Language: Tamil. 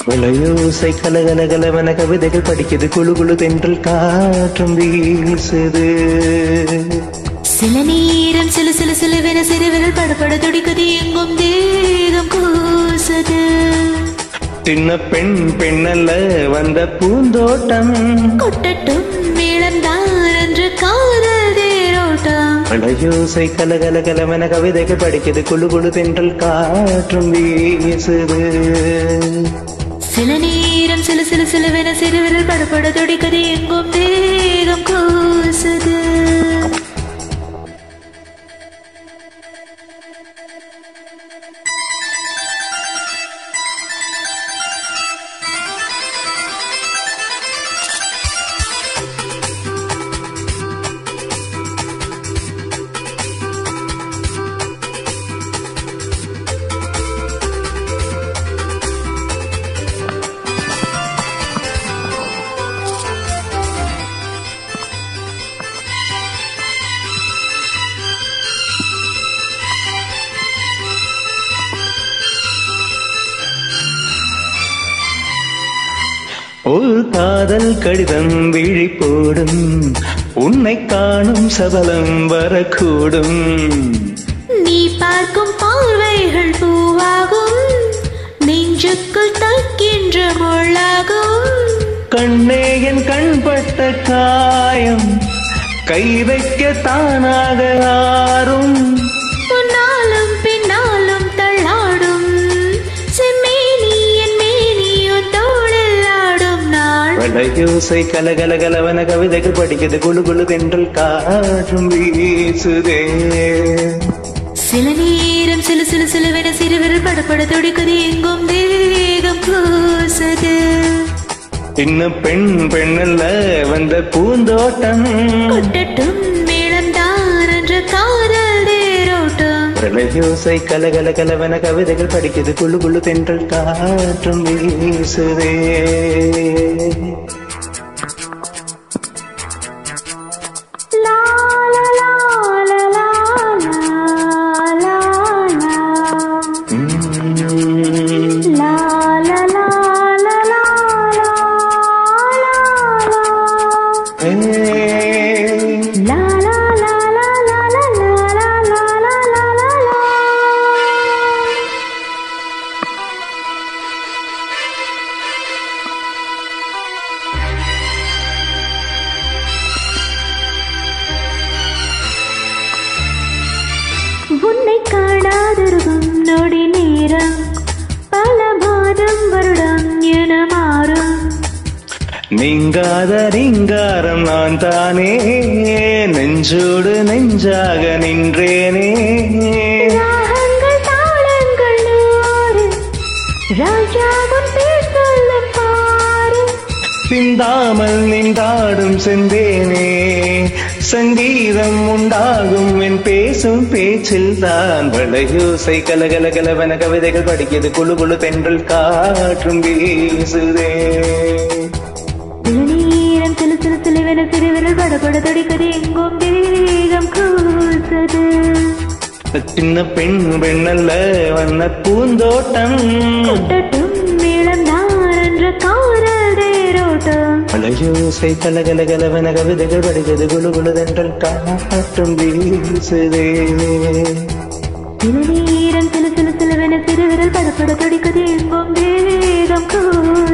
வளையோசை கலகல கலவன கவிதைகள் படிக்குது குழு குழு தென்றல் காற்றும் வீசுது சில நேரம் சில சில சிலவென சிறுவிரல் படபட துடிக்குது எங்கும் தேகம் கூசுது சின்ன பெண் பெண்ணல்ல வந்த பூந்தோட்டம் கொட்டட்டும் மேளம்தான் என்று காதல் தேரோட்டம் வளையோசை கலகல கலவன கவிதைகள் படிக்குது குழு குழு தென்றல் காற்றும் வீசுது சில நேரம் சில சில சிலவென சிறுவிரல் படபட துடிக்குது எங்கும் தேகம் கூசுது ஒரு காதல் கடிதம் விழி போடும் உன்னை காணும் சபலம் வரக்கூடும் நீ பார்க்கும் பார்வைகள் பூவாகும் நெஞ்சுக்குள் தைக்கின்ற முள்ளாகும் கண்ணே என் கண்பட்ட காயம் கை வைக்க தானாக ஆறும் முன்னாலும் பின்னாலும் தள்ளாடும் செம்மேனி என் மேனியும் தோளில் ஆடும் நாள் வளையோசை கலகல கலவன கவிதைகள் படிக்குது குழு குழு தென்றல் காற்றும் வீசுதே சில நேரம் சில சில சிலுவென சிறுவிரல் படப்பட துடிக்குது எங்கும் தேகம் கூசுது சின்ன பெண் பெண்ணல்ல வந்த பூந்தோட்டம் கொட்டட்டும் மேளம் தான் என்ற காதல் தேரோட்டம் வளையோசை கலகல கலவன கவிதைகள் படிக்குது குழு குழு தென்றல் காற்றும் வீசுதே லா லா லா லா லா லா லா லா. உம். லா லா லா லா லா லா லா லா. ஏய். லா லா லா லா லா லா லா லா லா லா லா லா லா. உன்னை காணாதிருக்கும் நொடி நேரம் பல மாதம் வருடம் என மாறும் நீங்காத நீங்காரம் நான் தானே நெஞ்சோடு நெஞ்சாக நின்றேனே ராகங்கள் தாளங்கள் நூறு ராஜாவும் பேர் சொல்லும் பாரு சிந்தாமல் நின்றாடும் செந்தேனே சங்கீதம் உண்டாகும் என் பேசும் பேச்சில் தான் வளையோசை கலகல கலவன கவிதைகள் படிக்கிறது குழு குழு தென்றல் காற்றும் வீசுதே சில நேரம் சில சில சிலுவென சிறுவிரல் படபட துடிக்குது எங்கும் வேகம் கூசுது சின்ன பெண் பெண்ணல்ல வண்ண பூந்தோட்டம் கொட்டட்டும் மேளம் தான் என்ற காதல் தேரோட்டம் வளையோசை கலகல கலவன கவிதைகள் படிக்கிறது குழு குழு தென்றல் காற்றும் வீசுதே சில நேரம் சில சில சிலுவென சிறுவிரல் படபட துடிக்குது எங்கும் வேகம் கூசுது